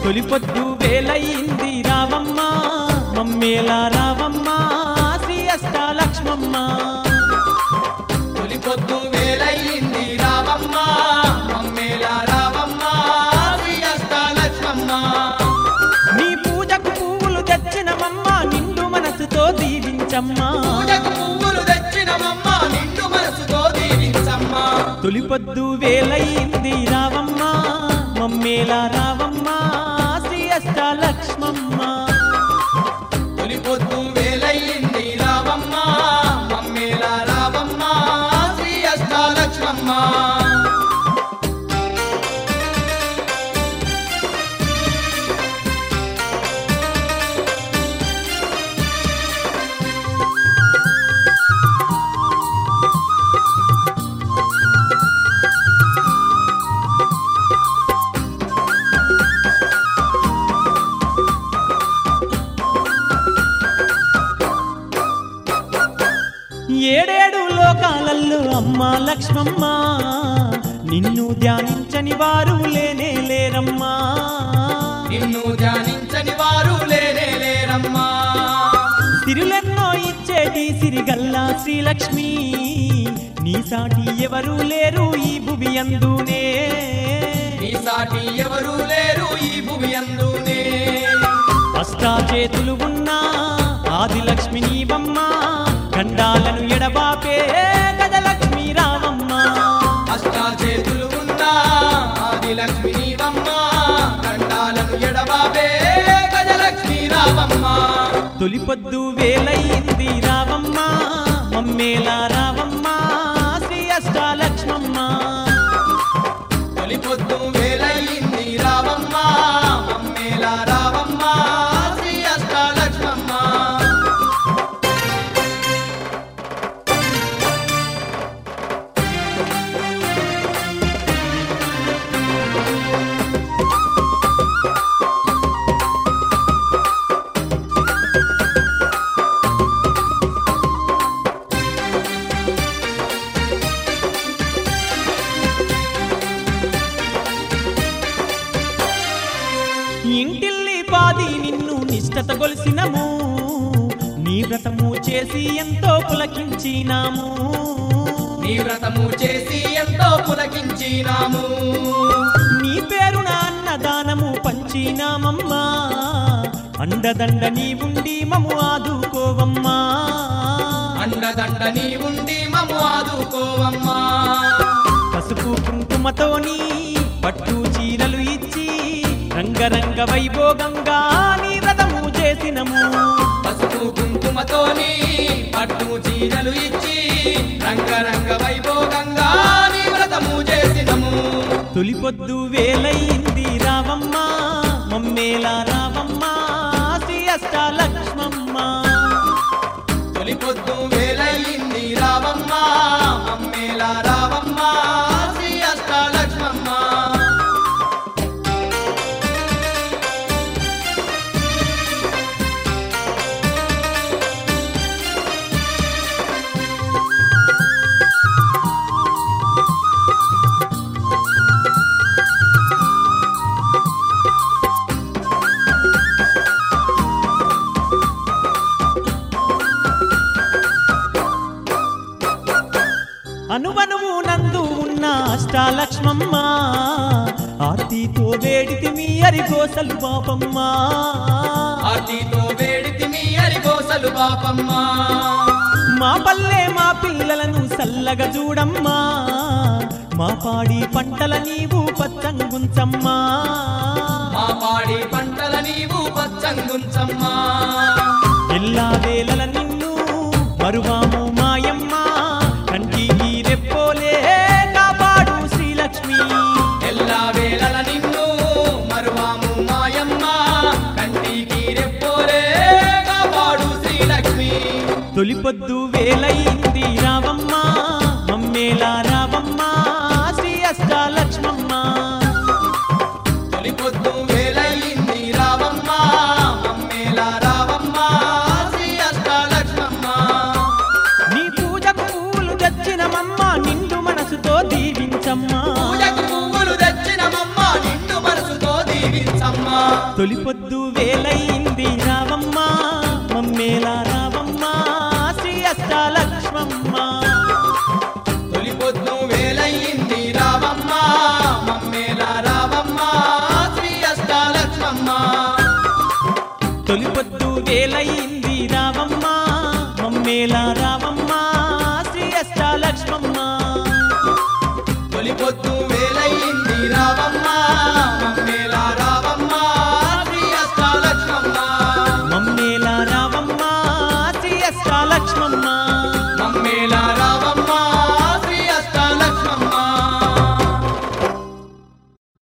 తొలిపొద్దు వేలయింది రావమ్మ మమ్మేలా రావమ్మ శ్రీ అష్టాలక్ష్మమ్మ తొలి పొద్దు వేలయ్యింది రావమ్మ మమ్మేల రావమ్మ శ్రీ అష్టాలక్ష్మమ్మ నీ పూజకు పువ్వులు తెచ్చినమమ్మ నిండు మనసుతో దీవించమ్మా పూజకు పువ్వులు తెచ్చినమమ్మ నిండు మనసుతో దీవించమ్మ తొలిపొద్దు వేలయింది రావమ్మ మమ్మేలా రావమ్మ శ్రీ అష్టాలక్ష్మమ్మ తొలి పొద్దు వేలయ్యింది రావమ్మ మమ్మేల రావమ్మ శ్రీ అష్టాలక్ష్మమ్మ ఏడేడు లోకాలల్లో అమ్మ లక్ష్మమ్మ నిన్ను ధ్యానించని వారు లేనే లేరమ్మా నిన్ను ధ్యానించని వారు లేనే లేరమ్మా సిరులెన్నో ఇచ్చేటి సిరిగల్లా శ్రీలక్ష్మి నీ సాటి ఎవరు లేరు ఈ భువి అందునే నీ సాటి ఎవరు లేరు ఈ భూమి అందునే అష్టా చేతులు ఉన్నా ఆదిలక్ష్మి నీవమ్మ గండాలను ఎడబాపే గజలక్ష్మి రామమ్మ అష్టా చేతులు ఉన్నా ఆదిలక్ష్మి నీవమ్మ కండాలను ఎడబాబే గజలక్ష్మి రావమ్మ తొలిపొద్దు వేలయింది రావమ్మ మమ్మేలా రావమ్మ శ్రీ అష్టాలక్ష్మమ్మ తొలి పొద్దు వేలయ్యింది రావమ్మ మమ్మేలా రావమ్మ శ్రీ అష్టాలక్ష్మమ్మ ఇంటిల్లి పాది నిన్ను నిష్టత గొలిసినము నీ వ్రతము చేసి ఎంతో పులకించినాము నీ వ్రతము చేసి ఎంతో పులకించినాము నీ పేరున అన్నదానము పంచినామమ్మా అండదండ నీ ఉండి మము ఆదుకోవమ్మా అండదండ నీ ఉండి మము ఆదుకోవమ్మా పసుపు కుంకుమతోని పట్టు చీరలు ఇచ్చి రంగరంగ వైభోగంగా నీ వ్రతము చేసినము పసుపు కుంకుమతోని పట్టు చీరలు ఇచ్చి రంగరంగ వైభోగంగా నీ వ్రతము చేసినము తొలిపొద్దు వేలయింది రావమ్మ మమ్మేలా రావమ్మ శ్రీ అష్టాలక్ష్మమ్మ తొలి పొద్దు వేలయ్యింది రావమ్మ అమ్మేలా రావమ్మ శ్రీ అష్టాలక్ష్మమ్మ అనువనువు నందు ఉన్న అష్టాలక్ష్మమ్మ ఆర్తితో వేడితి మీ అరిగోసలు పాపమ్మ ఆర్తితో వేడితి మీ అరిగోసలు పాపమ్మ మా పల్లె మా పిల్లలను సల్లగా చూడమ్మా మా పాడి పంటల నీవు పచ్చంగుంచమ్మా మా పాడి పంటల నీవు పచ్చంగుంచమ్మా ఎల్లా వేళల నిన్ను మరువాము మాయమ్మ కంటికి రెప్పోలే కాపాడు శ్రీలక్ష్మి ఎల్లా వేళల నిన్ను మరువాము మాయమ్మ కంటికి రెప్పోరే కాపాడు శ్రీలక్ష్మి తొలిపొద్దు వేలయింది రావమ్మ మమ్మేలా రావమ్మ శ్రీ అష్టాలక్ష్మమ్మ తొలి పొద్దు వేలయ్యింది రావమ్మ మమ్మేలా రావమ్మ శ్రీ అష్టాలక్ష్మమ్మ నీ పూజకు పూలు తెచ్చినమమ్మ నిండు మనసుతో దీవించమ్మా పూజకు పువ్వులు తెచ్చినమమ్మ నిండు మనసుతో దీవించమ్మా తొలిపొద్దు వేలయింది రావమ్మ మమ్మేలా రావమ్మ శ్రీ అష్టాలక్ష్మమ్మ తొలి పొద్దు వేలయ్యింది రావమ్మ మమ్మేల రావమ్మ శ్రీ అష్టాలక్ష్మమ్మ తొలిపొద్దు వేలయింది రావమ్మ మమ్మేలా రావమ్మ శ్రీ అష్టాలక్ష్మమ్మ తొలి పొద్దు వేలయ్యింది రావమ్మ మమ్మేల రావమ్మ శ్రీ అష్టాలక్ష్మమ్మ మమ్మేలా రావమ్మ శ్రీ అష్టాలక్ష్మమ్మ